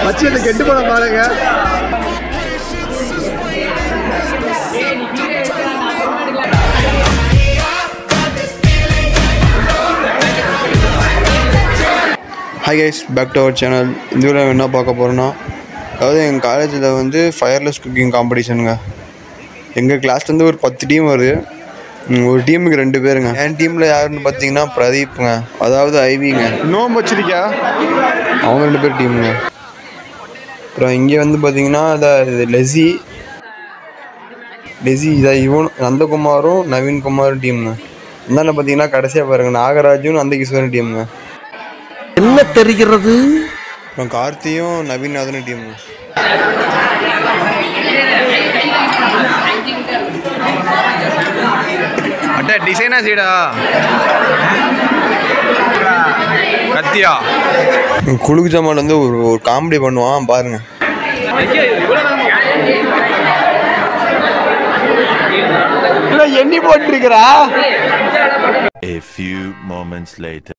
மச்சி இந்த கெட்டு போன பாருங்க hi guys back to our channel இந்த வீடியோ என்ன பார்க்க போகிறோன்னா அதாவது எங்கள் காலேஜில் வந்து ஃபயர்லெஸ் குக்கிங் காம்படிஷனுங்க எங்கள் கிளாஸ்லேருந்து ஒரு பத்து டீம் வருது ம், ஒரு டீமுக்கு ரெண்டு பேருங்க என் டீமில் யாருன்னு பார்த்தீங்கன்னா பிரதீப்ங்க அதாவது ஐவிங்க நோம்பு வச்சிருக்கியா அவங்க ரெண்டு பேர் டீமுங்க அப்புறம் இங்கே வந்து பார்த்தீங்கன்னா இந்த லெசி லெசி இதை இவனும் நந்தகுமாரும் நவீன்குமாரும் டீமுங்க என்னென்ன பார்த்தீங்கன்னா கடைசியாக பாருங்க நாகராஜும் நந்தகிஷோரும் டீமுங்க என்ன தெரிகிறது அப்புறம் கார்த்தியும் நவீன்நாதனும் டீமுங்க அட்டா டிசைனா சீடா கத்தியா குழுக்கு ஜமால் வந்து ஒரு ஒரு காமெடி பண்ணுவான் பாருங்க எண்ணி போட்டிருக்கிறா A few moments later.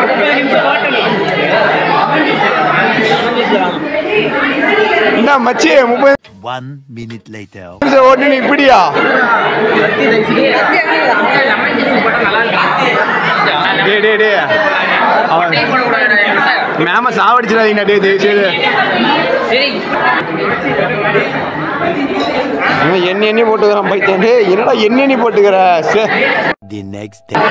என்ன மச்சி முப்பது One minute later. நிமிஷம் ஓட்டு நீ இப்படியா டே டே டே அவன் மேம சாவடிச்சிடாதீங்க டே தயவு செய்து இவன் எண்ணி எண்ணி போட்டுக்கிறான் பைத்தேன் டேய் என்னடா எண்ணி எண்ணி போட்டுக்கிற சே The next day.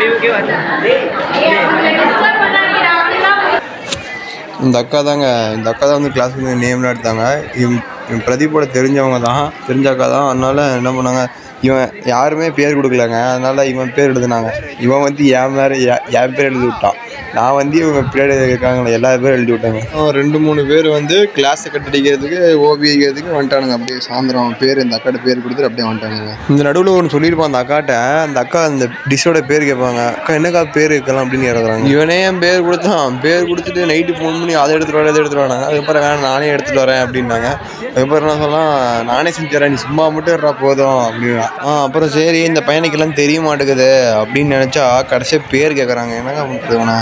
இந்த அக்கா தாங்க இந்த அக்கா தான் வந்து கிளாஸ் வந்து நேம்லாம் எடுத்தாங்க இவன் இவன் பிரதீப்போட தெரிஞ்சவங்க தான் தெரிஞ்ச அக்கா தான் அதனால என்ன பண்ணாங்க இவன் யாருமே பேர் கொடுக்கலங்க அதனால இவன் பேர் எழுதுனாங்க இவன் வந்து என் மேலே என் பேர் எழுதி விட்டான் நான் வந்து இவங்க பின்னாடி இருக்காங்களே எல்லா பேரும் எழுதி விட்டாங்க அவன் ரெண்டு மூணு பேர் வந்து கிளாஸை கட்டடிக்கிறதுக்கு ஓவியக்கிறதுக்கு வந்துட்டானுங்க அப்படியே சாயந்தரம் பேர் இந்த அக்காட்ட பேர் கொடுத்துட்டு அப்படியே வந்துட்டானுங்க இந்த நடுவில் ஒன்று சொல்லியிருப்பான் அந்த அக்காட்ட அந்த அக்கா அந்த டிஷ்ஷோட பேர் கேட்பாங்க அக்கா என்னக்கா பேர் இருக்கலாம் அப்படின்னு எழுதுறாங்க இவனே என் பேர் கொடுத்தான் பேர் கொடுத்துட்டு நைட்டு ஃபோன் பண்ணி அதை எடுத்துட்டு வர இதை எடுத்துட்டு வராங்க அதுக்கப்புறம் வேணாம் நானே எடுத்துட்டு வரேன் அப்படின்னாங்க அதுக்கப்புறம் என்ன சொல்லலாம் நானே செஞ்சுறேன் நீ சும்மா மட்டும் இருடா போதும் அப்படின்னா ஆ அப்புறம் சரி இந்த பையனுக்கெல்லாம் தெரிய மாட்டேங்குது அப்படின்னு நினச்சா கடைசியாக பேர் கேட்குறாங்க என்னங்க பண்ணுறது இவனை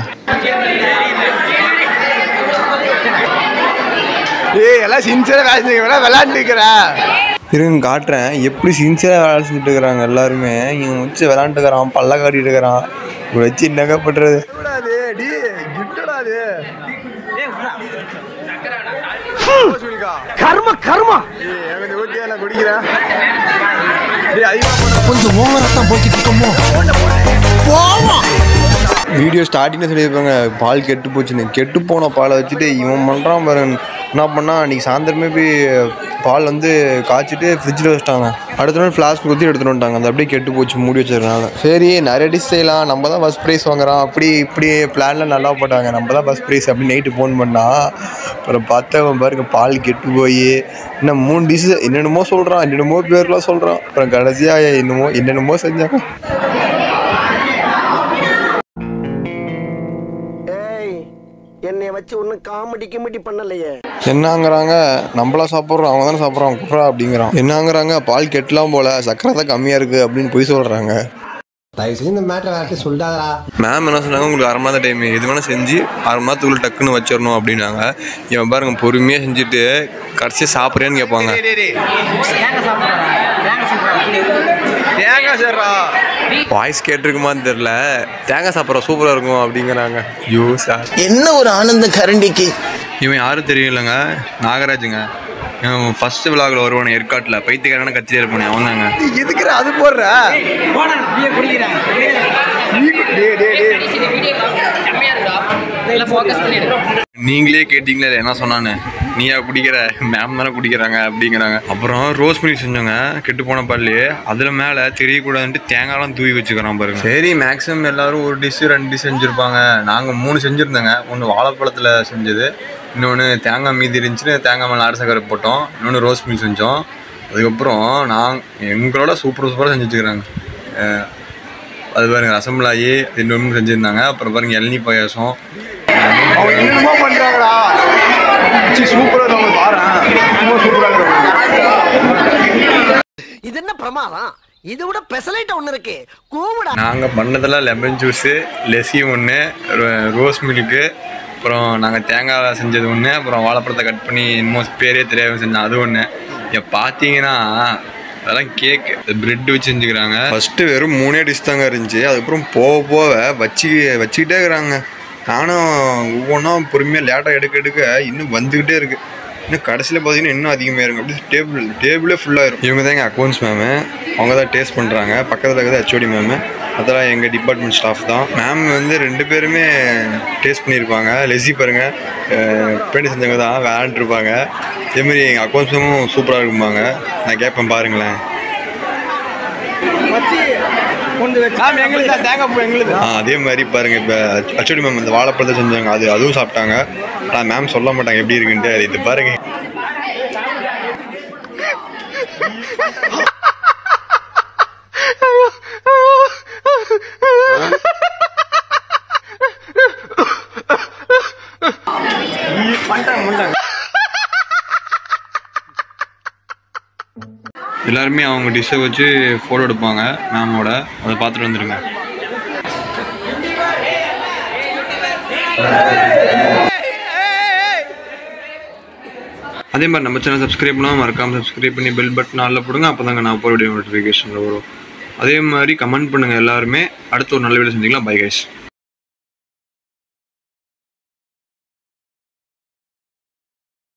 ஏய் எல்லாம் சின்சியரா வேலை செஞ்சு விளையாண்டுக்கிற இருங்க காட்டுறேன் எப்படி சின்சியராக வேலை செஞ்சுட்டு இருக்கிறாங்க எல்லாருமே இவன் வச்சு விளாண்டுக்கிறான் பல்ல காட்டிட்டு இருக்கிறான் இவனை வச்சு என்னங்க பண்ணுறது அது டி கிட்டடா அது கர்ம கர்மா ஏய் எனக்கு ஊட்டியா நான் குடிக்கிறேன் டேய் அதிகமா போட கொஞ்சம் ஓவரா தான் போய்கிட்டு இருக்கோமோ போவோம் வீடியோ ஸ்டார்டிங்கில் சொல்லியிருப்பாங்க பால் கெட்டு போச்சுன்னு கெட்டு போன பாலை வச்சுட்டு இவன் பண்ணுறான் பாருங்க என்ன பண்ணா அன்றைக்கி சாயந்தரமே போய் பால் வந்து காய்ச்சிட்டு ஃப்ரிட்ஜில் வச்சிட்டாங்க அடுத்த நாள் ஃப்ளாஸ்க் ஊற்றி எடுத்துகிட்டு வந்துட்டாங்க அது அப்படியே கெட்டு போச்சு மூடி வச்சதுனால சரி நிறைய டிஷ் செய்யலாம் நம்ம தான் ஃபஸ்ட் ப்ரைஸ் வாங்குறோம் அப்படி இப்படி பிளான்லாம் நல்லா போட்டாங்க நம்ம தான் ஃபஸ்ட் ப்ரைஸ் அப்படி நைட்டு ஃபோன் பண்ணா அப்புறம் பார்த்தவன் பாருங்க பால் கெட்டு போய் இன்னும் மூணு டிஷ் என்னென்னமோ சொல்கிறான் என்னென்னமோ பேர்லாம் சொல்கிறான் அப்புறம் கடைசியாக என்னமோ என்னென்னமோ செஞ்சாங்க ஏய் என்னை வச்சு ஒன்னும் காமெடி கிமெடி பண்ணலையே என்னங்கிறாங்க நம்மளா சாப்பிட்றோம் அவங்க தானே சாப்பிட்றோம் குட்றா அப்படிங்கிறான் என்னங்கிறாங்க பால் கெட்டலாம் போல சக்கரை தான் கம்மியாக இருக்குது அப்படின்னு போய் சொல்கிறாங்க தயவு செஞ்சு இந்த மேட்டரை வேறு சொல்லாதடா மேம் என்ன சொன்னாங்க உங்களுக்கு அரை மணி நேரம் டைம் எது வேணால் செஞ்சு அரை மணி நேரத்துக்குள்ள டக்குன்னு வச்சிடணும் அப்படின்னாங்க இவன் பாருங்க பொறுமையாக செஞ்சுட்டு கடைசியாக சாப்பிட்றேன்னு கேட்பாங்க டேய் டேய் தேங்காய் சேர்றா வாய்ஸ் கேட்டிருக்குமான்னு தெரில தேங்காய் சாப்பிட்ற சூப்பராக இருக்கும் அப்படிங்கிறாங்க ஐயோ சார் என்ன ஒரு ஆனந்த கரண்டிக்கு இவன் யாரும் தெரியலங்க நாகராஜுங்க இவன் ஃபர்ஸ்ட் விழாவில் வருவானே ஏற்காட்டில் பைத்தியக்காரன கத்தியாக இருப்பானே அவன் தாங்க நீ எதுக்குற அது போடுற டேய் டேய் டேய் நீங்களே கேட்டீங்களே இதை என்ன சொன்னான்னு நீயா குடிக்கிற மேம் தானே குடிக்கிறாங்க அப்படிங்கிறாங்க அப்புறம் ரோஸ் மில்க் செஞ்சோங்க கெட்டு போன பால்லு அதில் மேலே தெரியக்கூடாதுன்ட்டு தேங்காய்லாம் தூவி வச்சுக்கிறான் பாருங்க சரி மேக்ஸிமம் எல்லாரும் ஒரு டிஷ் ரெண்டு டிஷ் செஞ்சுருப்பாங்க நாங்கள் மூணு செஞ்சுருந்தோங்க ஒன்று வாழைப்பழத்தில் செஞ்சது இன்னொன்று தேங்காய் மீதி இருந்துச்சுன்னு தேங்காய் மேலே அரை சக்கரை போட்டோம் இன்னொன்று ரோஸ் மில்க் செஞ்சோம் அதுக்கப்புறம் நாங்கள் எங்களோட சூப்பர் சூப்பராக செஞ்சு வச்சுக்கிறாங்க அஹ் அது பாருங்க ரசமலாயி இன்னொன்று செஞ்சுருந்தாங்க அப்புறம் பாருங்க இளநீ பாயாசம் அவங்க என்னமோ பண்றாங்கடா சி சூப்பரா இருக்கு அவங்க பாரு ரொம்ப சூப்பரா இருக்கு இது என்ன பிரமாதம் இது விட பெசலைட் ஒண்ணு இருக்கு கூவிடா நாங்கள் பண்ணதெல்லாம் லெமன் ஜூஸு லெசி ஒன்று ரோஸ் மில்க்கு அப்புறம் நாங்கள் தேங்காய் செஞ்சது ஒன்று அப்புறம் வாழைப்பழத்தை கட் பண்ணி இன்னும் பேரே தெரியாம செஞ்சோம் அது ஒன்று இங்கே பார்த்தீங்கன்னா அதெல்லாம் கேக்கு பிரெட் வச்சு செஞ்சுக்கிறாங்க ஃபஸ்ட்டு வெறும் மூணே டிஷ் தாங்க இருந்துச்சு அதுக்கப்புறம் போக போக வச்சு வச்சுக்கிட்டே இருக்கிறாங்க நானும் ஒவ்வொன்றா பொறுமையாக லேட்டாக எடுக்க எடுக்க இன்னும் வந்துக்கிட்டே இருக்குது இன்னும் கடைசியில் பார்த்தீங்கன்னா இன்னும் அதிகமாக இருக்கும் அப்படியே டேபிள் டேபிளே ஃபுல்லாகிடும் இவங்க தான் எங்கள் அக்கௌண்ட்ஸ் மேமு அவங்க தான் டேஸ்ட் பண்ணுறாங்க பக்கத்தில் இருக்கிறது ஹெச்ஓடி மேமு அதெல்லாம் எங்கள் டிபார்ட்மெண்ட் ஸ்டாஃப் தான் மேம் வந்து ரெண்டு பேருமே டேஸ்ட் பண்ணியிருப்பாங்க லெசி பாருங்க பேண்டி செஞ்சவங்க தான் விளையாண்டுருப்பாங்க இருப்பாங்க இதேமாரி எங்கள் அக்கௌண்ட்ஸ் மேமும் சூப்பராக இருக்கும்பாங்க நான் கேட்பேன் பாருங்களேன் மேம் எங்களுக்கு தான் தேங்காய் பூ எங்களுக்கு ஆ அதே மாதிரி பாருங்க இப்போ அச்சடி மேம் இந்த வாழைப்பழத்தை செஞ்சாங்க அது அதுவும் சாப்பிட்டாங்க ஆனால் மேம் சொல்ல மாட்டாங்க எப்படி இருக்குன்ட்டு அது இது பாருங்க எல்லாருமே அவங்க டிஷ்ஷை வச்சு ஃபோட்டோ எடுப்பாங்க மேமோட அதை பார்த்துட்டு வந்துருங்க அதே மாதிரி நம்ம சேனல் சப்ஸ்கிரைப் பண்ணால் மறக்காமல் சப்ஸ்கிரைப் பண்ணி பெல் பட்டன் ஆளில் போடுங்க அப்போ தாங்க நான் போகிற வீடியோ நோட்டிஃபிகேஷனில் வரும் அதே மாதிரி கமெண்ட் பண்ணுங்கள் எல்லாருமே அடுத்த ஒரு நல்ல வீடியோ செஞ்சுக்கலாம் பை கைஸ்